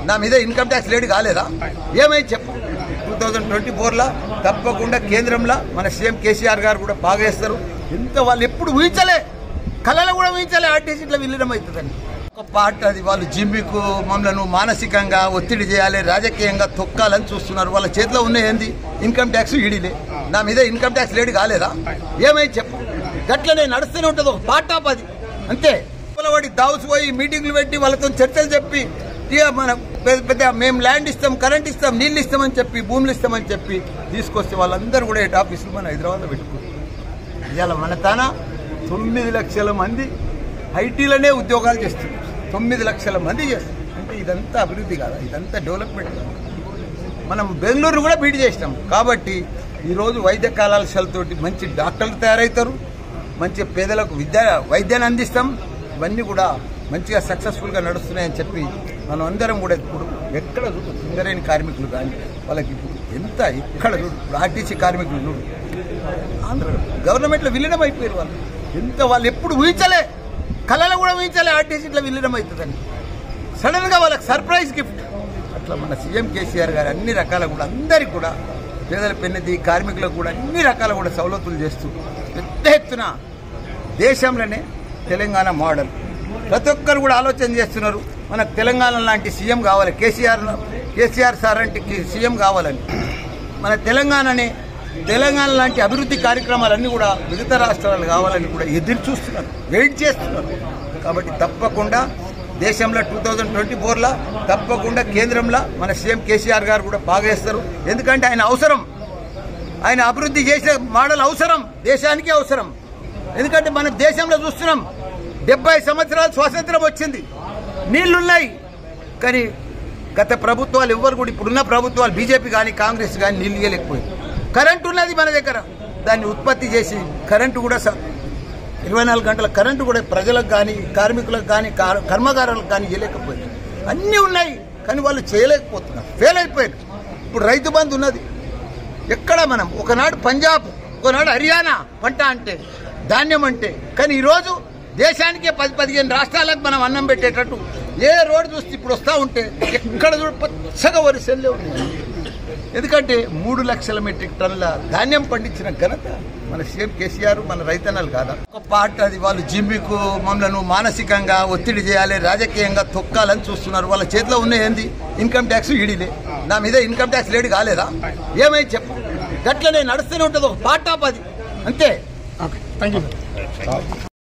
నా మీద income tax lady కాలేదా ఏమై చెప్పు టూ థౌజండ్ ట్వంటీ ఫోర్లో తప్పకుండా కేంద్రంలో మన సీఎం కేసీఆర్ గారు కూడా బాగా చేస్తారు ఎంత వాళ్ళు ఎప్పుడు ఊహించలే కళలో కూడా ఊహించలే ఆర్టీసీ ఇట్లా విలీనం అవుతుందని ఒక పార్ట్ అది వాళ్ళు జిమ్మికు మమ్మల్ని మానసికంగా ఒత్తిడి చేయాలి రాజకీయంగా తొక్కాలని చూస్తున్నారు వాళ్ళ చేతిలో ఉన్న ఏంది ఇన్కమ్ ట్యాక్స్ ఈడీలే నా మీద ఇన్కమ్ ట్యాక్స్ లేడీ కాలేదా ఏమై చెప్పు గట్లనే నడుస్తూనే ఉంటుంది ఒక పార్ట్ ఆఫ్ అది అంతే వాడి దావుస్ పోయి మీటింగ్లు పెట్టి వాళ్ళతో చర్చలు చెప్పి ఇక మన పెద్ద పెద్ద మేము ల్యాండ్ ఇస్తాం కరెంట్ ఇస్తాం నీళ్ళు ఇస్తామని చెప్పి భూములు ఇస్తామని చెప్పి తీసుకొస్తే వాళ్ళందరూ కూడా హెడ్ ఆఫీసులు మన హైదరాబాద్లో పెట్టుకుంటారు ఇవాళ మన తాన తొమ్మిది లక్షల మంది ఐటీలోనే ఉద్యోగాలు చేస్తున్నారు తొమ్మిది లక్షల మంది చేస్తారు అంటే ఇదంతా అభివృద్ధి కాదా ఇదంతా డెవలప్మెంట్ కాదా మనం బెంగళూరు కూడా బీట్ చేసినాం కాబట్టి ఈరోజు వైద్య కళాశాలతోటి మంచి డాక్టర్లు తయారవుతారు మంచి పేదలకు విద్య వైద్యాన్ని అందిస్తాం ఇవన్నీ కూడా మంచిగా సక్సెస్ఫుల్గా నడుస్తున్నాయని చెప్పి మనం అందరం కూడా ఇప్పుడు ఎక్కడ చూడు సింగరేణి కార్మికులు కానీ వాళ్ళకి ఇప్పుడు ఎంత ఎక్కడ చూడు ఇప్పుడు ఆర్టీసీ కార్మికులు చూడు ఆంధ్ర గవర్నమెంట్లో విలీనం అయిపోయారు వాళ్ళు ఎంత వాళ్ళు ఎప్పుడు ఊహించలే కళలో కూడా ఊహించలే ఆర్టీసీ ఇట్లా విలీనం అవుతుందని సడన్ గా వాళ్ళకి సర్ప్రైజ్ గిఫ్ట్ అట్లా మన సీఎం కేసీఆర్ గారు అన్ని రకాల కూడా అందరికి కూడా పేదల పెన్నది కార్మికులకు కూడా అన్ని రకాల కూడా సౌలతులు చేస్తూ పెద్ద ఎత్తున దేశంలోనే తెలంగాణ మోడల్ ప్రతి ఒక్కరు కూడా ఆలోచన చేస్తున్నారు మనకు తెలంగాణ లాంటి సీఎం కావాలి కేసీఆర్ కేసీఆర్ సార్ అంటే సీఎం కావాలని మన తెలంగాణనే తెలంగాణ లాంటి అభివృద్ధి కార్యక్రమాలన్నీ కూడా మిగతా రాష్ట్రాలు కావాలని కూడా ఎదురు చూస్తున్నారు వెయిట్ చేస్తున్నారు కాబట్టి తప్పకుండా దేశంలో టూ థౌజండ్ ట్వంటీ ఫోర్లో తప్పకుండా కేంద్రంలో మన సీఎం కేసీఆర్ గారు కూడా బాగా చేస్తారు ఎందుకంటే ఆయన అవసరం ఆయన అభివృద్ధి చేసే మోడల్ అవసరం దేశానికి అవసరం ఎందుకంటే మన దేశంలో చూస్తున్నాం డెబ్బై సంవత్సరాలు స్వాతంత్రం వచ్చింది నీళ్లున్నాయి కానీ గత ప్రభుత్వాలు ఎవ్వరు కూడా ఇప్పుడున్న ప్రభుత్వాలు బీజేపీ కానీ కాంగ్రెస్ కానీ నీళ్ళు ఇవ్వలేకపోయింది కరెంటు ఉన్నది మన దగ్గర దాన్ని ఉత్పత్తి చేసి కరెంటు కూడా స- ఇరవై నాలుగు గంటల కరెంటు కూడా ప్రజలకు కానీ కార్మికులకు కానీ కార్- కర్మగారులకు కానీ ఇవ్వలేకపోయింది అన్నీ ఉన్నాయి కానీ వాళ్ళు చేయలేకపోతున్నారు ఫెయిల్ అయిపోయారు ఇప్పుడు రైతు బంధు ఉన్నది ఎక్కడ మనం ఒకనాడు పంజాబ్ ఒకనాడు హర్యానా పంట అంటే ధాన్యం అంటే కానీ ఈరోజు దేశానికే పది పదిహేను రాష్ట్రాలకు మనం అన్నం పెట్టేటట్టు ఏ రోడ్డు చూస్తే ఇప్పుడు వస్తూ ఉంటే ఎక్కడ చూడ పచ్చగా వరిసెల్లే ఉంది ఎందుకంటే మూడు లక్షల మెట్రిక్ టన్నుల ధాన్యం పండించిన ఘనత మన సీఎం కేసీఆర్ మన రైతన్నలు కాదా ఒక పార్ట్ అది వాళ్ళు జిమ్మికు మమ్మల్ని మానసికంగా ఒత్తిడి చేయాలి రాజకీయంగా తొక్కాలని చూస్తున్నారు వాళ్ళ చేతిలో ఉన్న ఏంది ఇన్కమ్ ట్యాక్స్ ఈడీలే నా మీద ఇన్కమ్ ట్యాక్స్ లేడీ కాలేదా ఏమై చెప్పు గట్లనే నడుస్తూనే ఉంటుంది ఒక పార్ట్ ఆఫ్ అది అంతే ఓకే థ్యాంక్ యూ